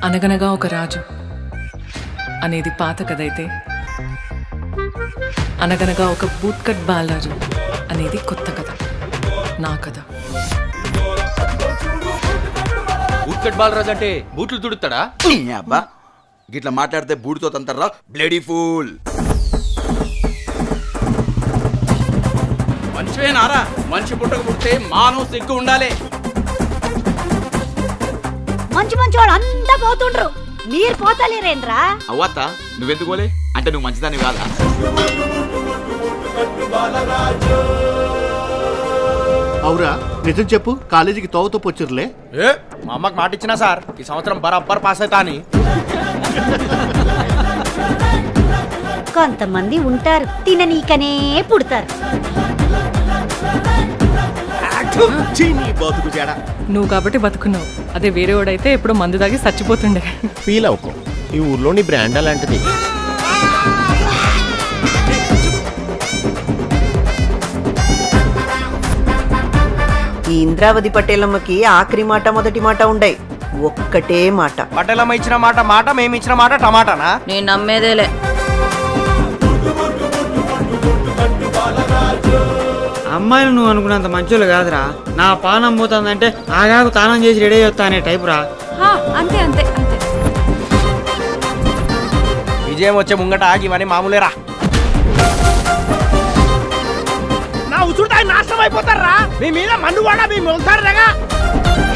అనగనగా ఒక రాజు అనేది పాత కథ అయితే అనగనగా ఒక బూట్కట్ బాలరాజు అనేది కొత్త కథ నా కథ ఉత్కట్ బాలరాజు అంటే బూట్లు తుడుతాడా నీ అబ్బా గిట్లా మాట్లాడితే బూడితో తంతర్రా బ్లడీ ఫూల్ మనిషివేనారా మనిషి పుట్టక పుడితే మానవ సిగ్గు ఉండాలి మంచి మంచి వాళ్ళు అంతా పోతుండ్రు మీరు పోతలేరేంద్రా అవ్వత్త నువ్వెందుకు పోలే అంటే నువ్వు మంచిదాన్ని కాదా అవురా నిజం చెప్పు కాలేజీకి తోవతో పొచ్చురులే ఏ మా అమ్మకి మాట ఇచ్చినా సార్ ఈ సంవత్సరం బరాబర్ పాస్ అవుతా అని కొంతమంది ఉంటారు తిననీకనే పుడతారు బతుకు జాడా నువ్వు కాబట్టి బతుకున్నావు అదే వేరే వాడైతే ఎప్పుడో మందు దాగి చచ్చిపోతుండే ఫీల్ అవ్వకు ఈ ఊర్లోని బ్రాండ్ అలాంటిది ఈ ఇంద్రావతి పటేలమ్మకి ఆఖరి మాట మొదటి మాట ఉండయి ఒక్కటే మాట పటేలమ్మ ఇచ్చిన మాట మాట మేము ఇచ్చిన మాట టమాటానా నేను నమ్మేదేలే అమ్మాయిలు నువ్వు అనుకున్నంత మంచోళ్ళు కాదురా నా పానం పోతుందంటే ఆగాకు తానం చేసి రెడీ అవుతా అనే టైప్ రా అంతే అంతే అంతే విజయం వచ్చే ముంగట ఆగి ఇవన్నీ మామూలేరా నా ఉసురు నాశనం అయిపోతారా మీ మీద మన్ను వాడా మీ మొలుతారు